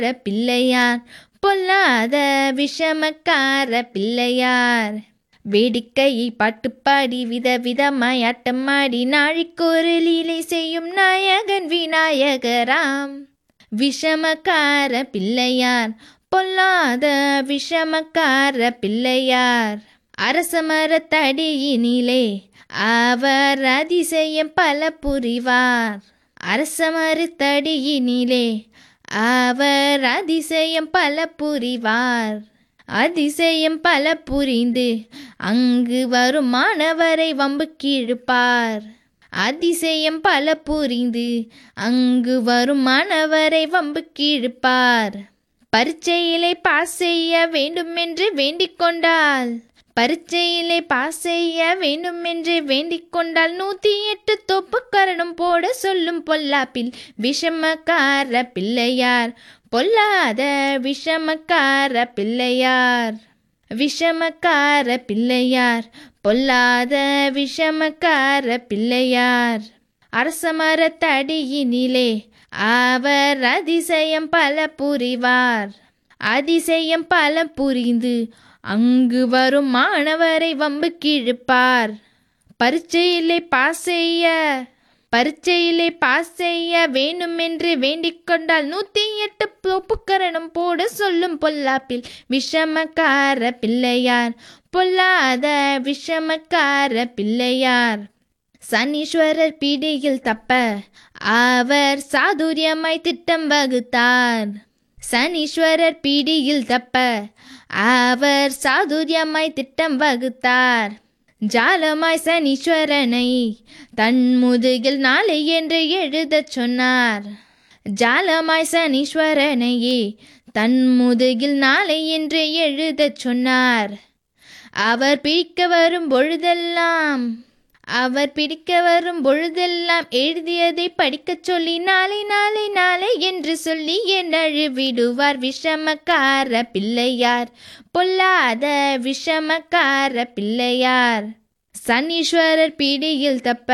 பிள்ளையார் பொல்லாத விஷமக்கார பிள்ளையார் வேடிக்கையை பாட்டுப்பாடி விதவிதமாய் ஆட்டமாடி நாழிக்கொரு லீலை செய்யும் நாயகன் விநாயகராம் விஷமக்கார பிள்ளையார் பொல்லாத விஷமக்கார பிள்ளையார் அரச மரத்தடியினிலே அவர் அதிசயம் பல புரிவார் அரச மரத்தடியினிலே அவர் அதிசயம் பல புரிவார் அதிசயம் பல புரிந்து அங்கு வரும் மாணவரை வம்புக்கு இழுப்பார் அதிசயம் பல புரிந்து அங்கு வரும் மாணவரை வம்புக்கு இழுப்பார் பரீட்சையிலே பாஸ் செய்ய வேண்டுமென்று வேண்டிக் கொண்டால் பரீட்சையிலே பாஸ் செய்ய வேண்டுமென்று வேண்டிக் கொண்டால் நூத்தி எட்டு தொப்புக்கரணம் போட சொல்லும் பொல்லாப்பில் விஷமக்கார பிள்ளையார் பொல்லாத விஷமக்கார பிள்ளையார் விஷமக்கார பிள்ளையார் பொல்லாத விஷமக்கார பிள்ளையார் அரசமரத்தடியினிலே அவர் அதிசயம் பல புரிவார் அதிசயம் பல புரிந்து அங்கு வரும் மாணவரை வம்புக்கு இழுப்பார் பரீட்சையிலே பாஸ் செய்ய பரீட்சையிலே பாஸ் செய்ய வேண்டுமென்று வேண்டிக் கொண்டால் நூத்தி எட்டு ஒப்புக்கரணம் போட சொல்லும் பொல்லாப்பில் விஷமக்கார பிள்ளையார் பொல்லாத விஷமக்கார பிள்ளையார் சனீஸ்வரர் பீடியில் தப்ப அவர் சாதுரியமாய் திட்டம் வகுத்தார் சனீஸ்வரர் பீடியில் தப்ப அவர் சாதுரியமாய் திட்டம் வகுத்தார் ஜாலமாய் சனீஸ்வரனை தன் முதுகில் நாளை என்று எழுதச் சொன்னார் ஜாலமாய் சனீஸ்வரனையே தன் முதுகில் நாளை என்று எழுதச் சொன்னார் அவர் பிடிக்க வரும் பொழுதெல்லாம் அவர் பிடிக்க வரும் பொழுதெல்லாம் எழுதியதை படிக்கச் சொல்லி நாளை நாளை நாளை என்று சொல்லி என்னழு விடுவார் விஷமக்கார பிள்ளையார் பொல்லாத விஷமக்கார பிள்ளையார் சனீஸ்வரர் பீடியில் தப்ப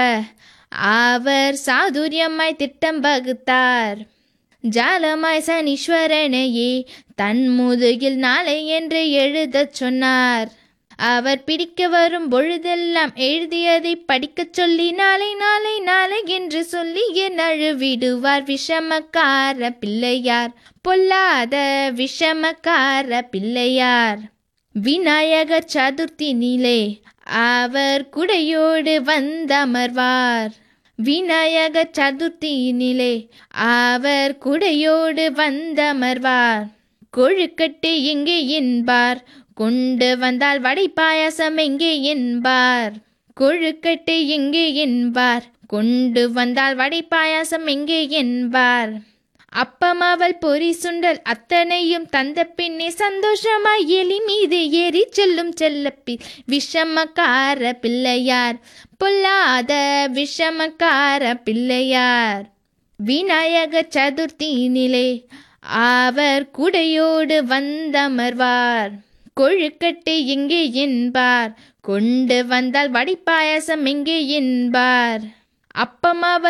அவர் சாதுரியமாய் திட்டம் வகுத்தார் ஜாலமாய் சனீஸ்வரனையே தன் முதுகில் நாளை என்று எழுதச் சொன்னார் அவர் பிடிக்க வரும் பொழுதெல்லாம் எழுதியதை படிக்கச் சொல்லி நாளை நாளை நாளை என்று சொல்லி என் அழுவிடுவார் விஷமக்கார பிள்ளையார் பொல்லாத விஷமக்கார பிள்ளையார் விநாயகர் சதுர்த்தினிலே அவர் குடையோடு வந்தமர்வார் விநாயகர் சதுர்த்தியினிலே அவர் குடையோடு வந்தமர்வார் கொழுக்கட்டு எங்கே என்பார் கொண்டு வந்தால் வடை பாயாசம் எங்கே என்பார் கொழுக்கட்டு எங்கே என்பார் கொண்டு வந்தால் வடை பாயாசம் எங்கே என்பார் அப்பம் அவள் பொறி சுண்டல் அத்தனையும் தந்த பின்னே சந்தோஷமாய் எலி மீது ஏறி செல்லும் செல்லப்பி விஷமக்கார பிள்ளையார் பொல்லாத விஷமக்கார பிள்ளையார் விநாயக சதுர்த்தியினிலே அவர் குடையோடு வந்தமர்வார் கொழுக்கட்டு எங்கே என்பார் கொண்டு வந்தால் வடிப்பாயாசம் எங்கே என்பார் அப்பம் அவர்